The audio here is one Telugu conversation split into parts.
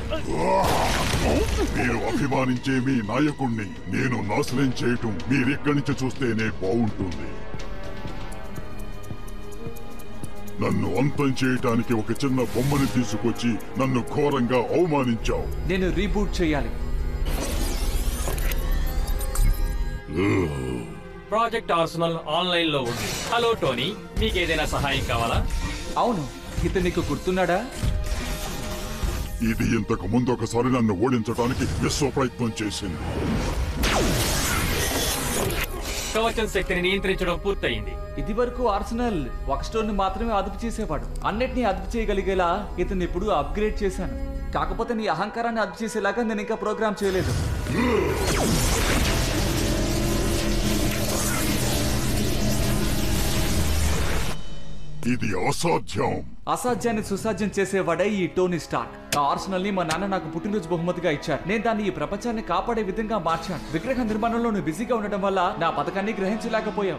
మీరు అభిమానించే మీ నాయకుణ్ణి నేను నాశనం చేయటం మీరిక్కడి నుంచి చూస్తేనే బాగుంటుంది నన్ను అంతం చేయటానికి ఒక చిన్న బొమ్మని తీసుకొచ్చి నన్ను ఘోరంగా అవమానించావు నేను రీబూట్ చేయాలి ప్రాజెక్ట్ ఆర్సనల్ ఆన్లైన్ లో ఉంది హలో టోనీ మీకేదైనా సహాయం కావాలా అవును ఇతను నీకు గుర్తున్నాడా ఇది ఇంతకు ముందు ఒకసారి నన్ను ఓడించడానికి విశ్వ ప్రయత్నం చేసింది కవచం శక్తిని నియంత్రించడం పూర్తయింది ఇది వరకు ఆర్సనల్ ఒక స్టోన్ ని మాత్రమే అదుపు చేసేవాడు అన్నిటినీ అదుపు చేయగలిగేలా ఇతన్ని ఇప్పుడు అప్గ్రేడ్ చేశాను కాకపోతే నీ అహంకారాన్ని అదుపు చేసేలాగా నేను ఇంకా ప్రోగ్రామ్ చేయలేదు ఇది అసాధ్యం అసాధ్యాన్ని సుసాధ్యం చేసేవాడే ఈ టోనీ స్టార్క్ ఆ ఆర్సనల్ ని మా నాన్న నాకు పుట్టినరోజు బహుమతిగా ఇచ్చారు నేను దాన్ని ఈ ప్రపంచాన్ని కాపాడే విధంగా మార్చాను విగ్రహ నిర్మాణంలో నువ్వు బిజీగా ఉండడం వల్ల నా పథకాన్ని గ్రహించలేకపోయావు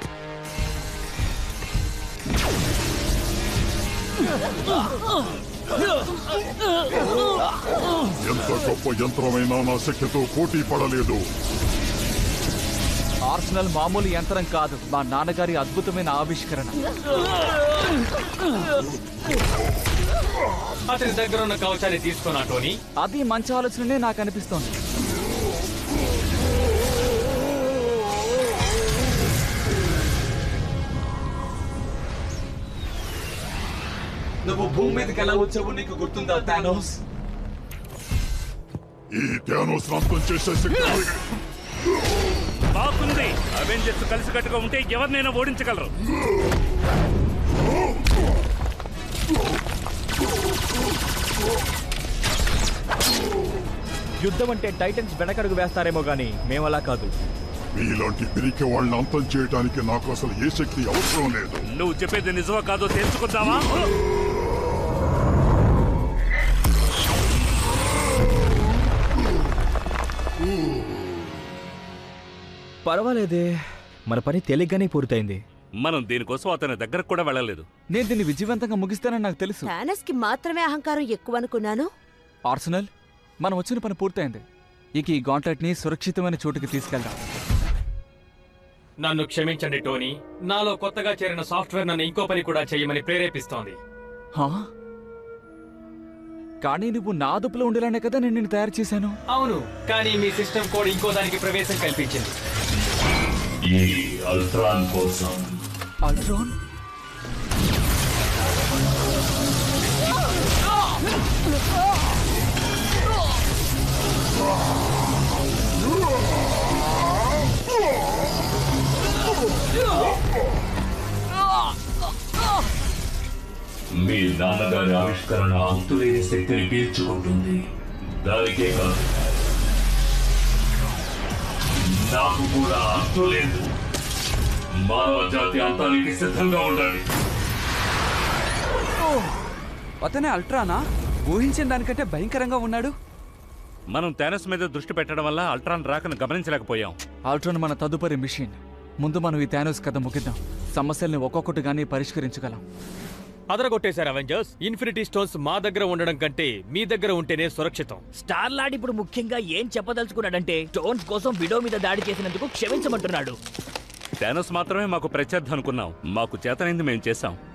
ఎంత గొప్ప యంత్రమైనా నా శక్తితో పోటీ పడలేదు ఆర్సనల్ మామూలు యంత్రం కాదు మా నాన్నగారి అద్భుతమైన ఆవిష్కరణ అతని దగ్గర ఉన్న కవచాన్ని తీసుకున్నా టోనీ అది మంచి ఆలోచననే నాకు అనిపిస్తోంది నువ్వు భూమి మీదకి ఎలా వచ్చావు నీకు గుర్తుందా థానోస్ ఈ ధ్యానోస్ అంతం చేసే శక్తి కలిగి- బాగుంది అవెంజర్స్ కలిసికట్టుగా ఉంటే ఎవరినైనా ఓడించగలరు యుద్ధం అంటే టైటన్స్ వెనకడుగు వేస్తారేమో గానీ మేమలా కాదు మీలాంటి పిరికి వాళ్ళని అంతం చేయడానికి నాకు అసలు ఏ శక్తి అవసరం లేదు నువ్వు చెప్పేది నిజమో కాదో తెలుసుకుందామా పర్వాలేదే మన పని తేలిగ్గానే పూర్తయింది మనం దీనికోసం అతని దగ్గరకు కూడా వెళ్ళలేదు నేను దీన్ని విజయవంతంగా ముగిస్తానని నాకు తెలుసు థానస్ కి మాత్రమే అహంకారం ఎక్కువ అనుకున్నాను ఆర్సనల్ మనం వచ్చిన పని పూర్తయింది ఇక ఈ గాంట్లెట్ ని సురక్షితమైన చోటుకి తీసుకెళ్దాం నన్ను క్షమించండి టోనీ నాలో కొత్తగా చేరిన సాఫ్ట్వేర్ నన్ను ఇంకో పని కూడా చేయమని ప్రేరేపిస్తోంది హా? కానీ నువ్వు నా అదుపులో ఉండేలానే కదా నేను నిన్ను తయారు చేశాను అవును కానీ మీ సిస్టమ్ కోడ్ ఇంకో దానికి ప్రవేశం కల్పించింది ఈ అల్ట్రాన్ కోసం అల్ట్రాన్ మీ నాన్నగారి ఆవిష్కరణ అంతులేని శక్తిని పీల్చుకుంటుంది దానికే కాదు నాకు కూడా అంతులేదు మానవ జాతి అంతానికి సిద్ధంగా ఉండాలి అతనే అల్ట్రానా ఊహించిన దానికంటే భయంకరంగా ఉన్నాడు మనం థానస్ మీద దృష్టి పెట్టడం వల్ల అల్ట్రాన్ రాకను గమనించలేకపోయాం ఆల్ట్రాన్ మన తదుపరి మిషన్ ముందు మనం ఈ థానోస్ కథ ముగిద్దాం సమస్యల్ని ఒక్కొక్కటిగానే పరిష్కరించగలం అదరగొట్టేశారు అవెంజర్స్ ఇన్ఫినిటీ స్టోన్స్ మా దగ్గర ఉండడం కంటే మీ దగ్గర ఉంటేనే సురక్షితం స్టార్ లాడ్ ఇప్పుడు ముఖ్యంగా ఏం చెప్పదలుచుకున్నాడంటే స్టోన్స్ కోసం విడో మీద దాడి చేసినందుకు క్షమించమంటున్నాడు థానస్ మాత్రమే మాకు ప్రత్యర్థి అనుకున్నాం మాకు చేతనైంది మేము చేశాం